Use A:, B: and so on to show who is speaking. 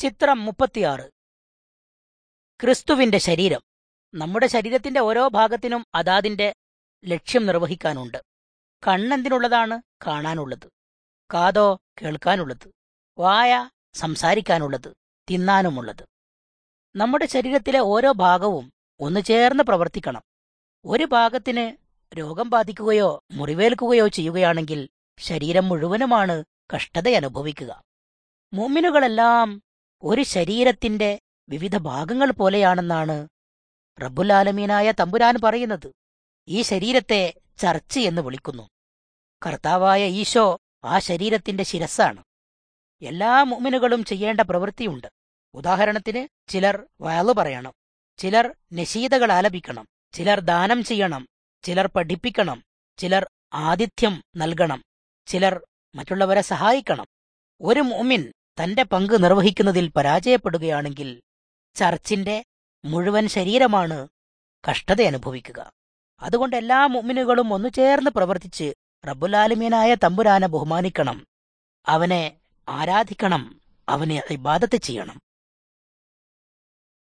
A: ചിത്രം മുപ്പത്തിയാറ് ക്രിസ്തുവിന്റെ ശരീരം നമ്മുടെ ശരീരത്തിന്റെ ഓരോ ഭാഗത്തിനും അതാതിന്റെ ലക്ഷ്യം നിർവഹിക്കാനുണ്ട് കണ്ണെന്തിനുള്ളതാണ് കാണാനുള്ളത് കാതോ കേൾക്കാനുള്ളത് വായ സംസാരിക്കാനുള്ളത് തിന്നാനുമുള്ളത് നമ്മുടെ ശരീരത്തിലെ ഓരോ ഭാഗവും ഒന്ന് ചേർന്ന് പ്രവർത്തിക്കണം ഒരു ഭാഗത്തിന് രോഗം ബാധിക്കുകയോ മുറിവേൽക്കുകയോ ചെയ്യുകയാണെങ്കിൽ ശരീരം മുഴുവനുമാണ് കഷ്ടത അനുഭവിക്കുക മുമിനുകളെല്ലാം ഒരു ശരീരത്തിന്റെ വിവിധ ഭാഗങ്ങൾ പോലെയാണെന്നാണ് റബ്ബുലാലമീനായ തമ്പുരാൻ പറയുന്നത് ഈ ശരീരത്തെ ചർച്ച് എന്ന് വിളിക്കുന്നു കർത്താവായ ഈശോ ആ ശരീരത്തിന്റെ ശിരസ്സാണ് എല്ലാ മുഅ്മിനുകളും ചെയ്യേണ്ട പ്രവൃത്തിയുണ്ട് ഉദാഹരണത്തിന് ചിലർ വയലു പറയണം ചിലർ നശീതകൾ ആലപിക്കണം ചിലർ ദാനം ചെയ്യണം ചിലർ പഠിപ്പിക്കണം ചിലർ ആതിഥ്യം നൽകണം ചിലർ മറ്റുള്ളവരെ സഹായിക്കണം ഒരു മുഅ്മിൻ തന്റെ പങ്ക് നിർവഹിക്കുന്നതിൽ പരാജയപ്പെടുകയാണെങ്കിൽ ചർച്ചിന്റെ മുഴുവൻ ശരീരമാണ് കഷ്ടത അനുഭവിക്കുക അതുകൊണ്ട് എല്ലാ മുഅ്മിനുകളും ഒന്നു ചേർന്ന് പ്രവർത്തിച്ച് റബ്ബുലാലിമീനായ തമ്പുരാനെ ബഹുമാനിക്കണം അവനെ ആരാധിക്കണം അവനെ ഇബാദത്ത് ചെയ്യണം